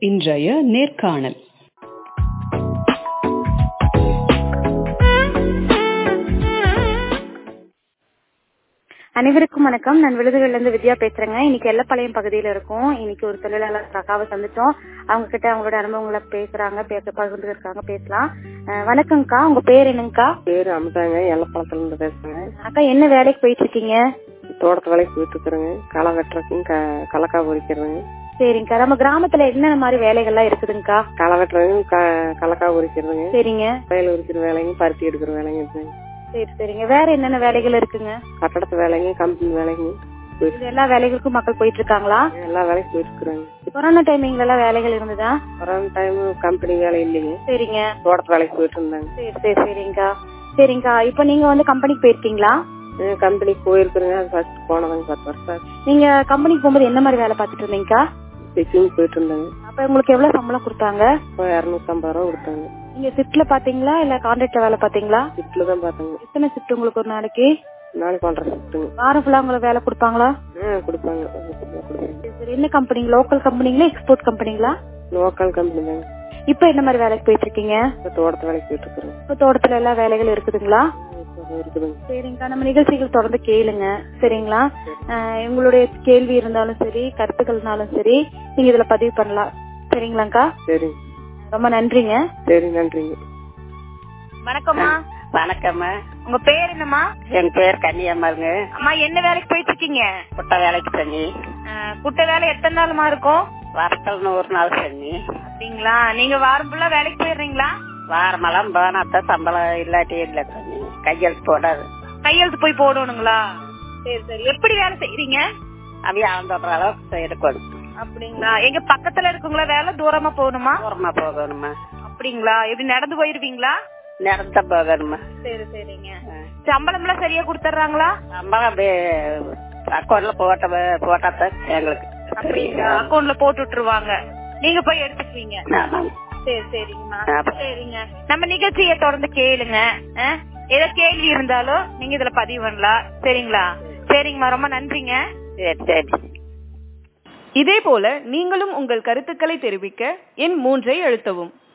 இன்றைய நேர்காணல் அனைவருக்கும் வணக்கம் நான் விழுதுகள்ல இருந்து வித்யா பேசுறேங்க இன்னைக்கு எல்லப்பாளையம் பகுதியில இருக்கோம் இன்னைக்கு ஒரு தொழிலாளர் அக்காவை சந்திச்சோம் அவங்க கிட்ட அவங்களோட அனுபவங்களை பேசுறாங்க பேச பகிர்ந்து இருக்காங்க பேசலாம் அஹ் வணக்கம்க்கா உங்க பேர் என்னங்கக்கா பேரு அமுதாங்க எல்லப்பழத்துல இருந்து பேசுறேங்க அக்கா என்ன வேலைக்கு போயிட்டு இருக்கீங்க தோட்டத்து வேலைக்கு போயிட்டு இருக்கிறேங்க களை வெட்டுறதுக்கும் க- கலக்கா பொறிக்கிறதுங்க சரிங்கக்கா நம்ம கிராமத்துல என்னென்ன மாதிரி வேலைகள்லாம் இருக்குதுங்கக்கா களை வெட்டுறதுக்கும் க- கலக்கா பொறிக்கிறதுங்க சரிங்க வயல் உரிக்கிற வேலைங்க பருத்தி எடுக்கிற வேலைங்க இருக்குங்க சரி சரிங்க வேற என்னென்ன வேலைகள் இருக்குங்க கட்டடத்து வேலைங்க கம்பெனி வேலைங்க போயிட்டு இது எல்லா வேலைகளுக்கும் மக்கள் போயிட்டு இருக்காங்களா எல்லா வேலைக்கும் போயிட்டு இருக்கிறாங்க கொரோனா டைமிங்ல எல்லாம் வேலைகள் இருந்ததா கொரோனா டைம் கம்பெனி வேலை இல்லைங்க சரிங்க தோட்டத்து வேலைக்கு போயிட்டு இருந்தாங்க சரி சரி சரிங்கக்கா சரிங்கக்கா இப்போ நீங்க வந்து கம்பெனிக்கு போயிருக்கீங்களா அஹ் கம்பெனிக்கு போயிருக்கிறேங்க அது ஃபர்ஸ்ட் போனதாங்க பத்து வருஷம் ஆச்சு நீங்க கம்பெனிக்கு போகும்போது என்ன மாதிரி வேலை பார்த்துட்டு இருந்தீங்கக்கா ஸ்டிச்சிங் போயிட்டு இருந்தாங்க அப்ப உங்களுக்கு எவ்வளவு சம்பளம் கொடுத்தாங்க இப்போ இரநூத்தம்பது ரூபா கொடுத்தாங்க நீங்க ஷிப்ட்ல பாத்தீங்களா இல்ல கான்ட்ராக்ட்ல வேலை பாத்தீங்களா ஷிஃப்ட்ல தான் பார்த்தாங்க எத்தனை ஷிப்ட் உங்களுக்கு ஒரு நாளைக்கு நாளைக்கு ஒன்றரை ஷிஃப்ட்டுங்க வாரம் ஃபுல்லா உங்களுக்கு வேலை கொடுப்பாங்களா ஆ கொடுப்பாங்க கொடுப்பாங்க சரி, சரி என்ன கம்பெனி லோக்கல் கம்பெனிங்களா எக்ஸ்போர்ட் கம்பெனிங்களா லோக்கல் கம்பெனி தாங்க இப்ப என்ன மாதிரி வேலைக்கு போயிட்டு இருக்கீங்க இப்போ தோட்டத்து வேலைக்கு போயிட்டு இருக்கிறேன் இப்ப தோட்டத்துல எல்லா வேலைகள் இருக்குதுங்களா இப்போ இருக்குதுங்க சரிங்கக்கா நம்ம நிகழ்ச்சிகள் தொடர்ந்து கேளுங்க சரிங்களா ஆஹ் உங்களுடைய கேள்வி இருந்தாலும் சரி கருத்துக்கள்னாலும் சரி நீங்க இதுல பதிவு பண்ணலாம் சரிங்களாக்கா சரி ரொம்ப நன்றிங்க சரி நன்றிங்க வணக்கம்மா வணக்கம்மா உங்க பேர் என்னம்மா என் பேர் கன்னியம்மாளுங்க அம்மா என்ன வேலைக்கு போயிட்டு இருக்கீங்க குட்டை வேலைக்கு செஞ்சு குட்டை வேலை எத்தனை நாளுமா இருக்கும் வருஷத்துல நூறு நாள் செஞ்சு அப்படிங்களா நீங்க வாரம் ஃபுல்லா வேலைக்கு போயிடுறீங்களா வாரமெல்லாம் போனாத்தான் சம்பளம் இல்லாட்டி இல்லை செஞ்சு கையெழுத்து போடாது கையெழுத்து போய் போடணுங்களா சரி சரி எப்படி வேலை செய்யறீங்க அவைய ஆழ்ந்தோடுற அளவுக்கு எடுக்கணும் அப்படிங்களா எங்க பக்கத்துல இருக்குங்களா வேலை தூரமா போகணுமா தூரமா போகணுமா அப்படிங்களா எப்படி நடந்து போயிருவீங்களா நிறந்த போகணுமா சரி சரிங்க சம்பளம் எல்லாம் சரியா கொடுத்துறாங்களா சம்பளம் அப்படியே அக்கௌண்ட்ல போட்ட போட்டாத்தான் எங்களுக்கு அப்படிங்களா அக்கௌண்ட்ல போட்டு விட்டுருவாங்க நீங்க போய் எடுத்துக்குவீங்க ஆமாங்க. சரி சரிங்கம்மா ஆமா. சரிங்க நம்ம நிகழ்ச்சியை தொடர்ந்து கேளுங்க ஆ? ஏதோ கேள்வி இருந்தாலும் நீங்க இதுல பதிவு பண்ணலாம் சரிங்களா சரிங்கம்மா ரொம்ப நன்றிங்க சரி சரி இதேபோல நீங்களும் உங்கள் கருத்துக்களை தெரிவிக்க எண் மூன்றை அழுத்தவும்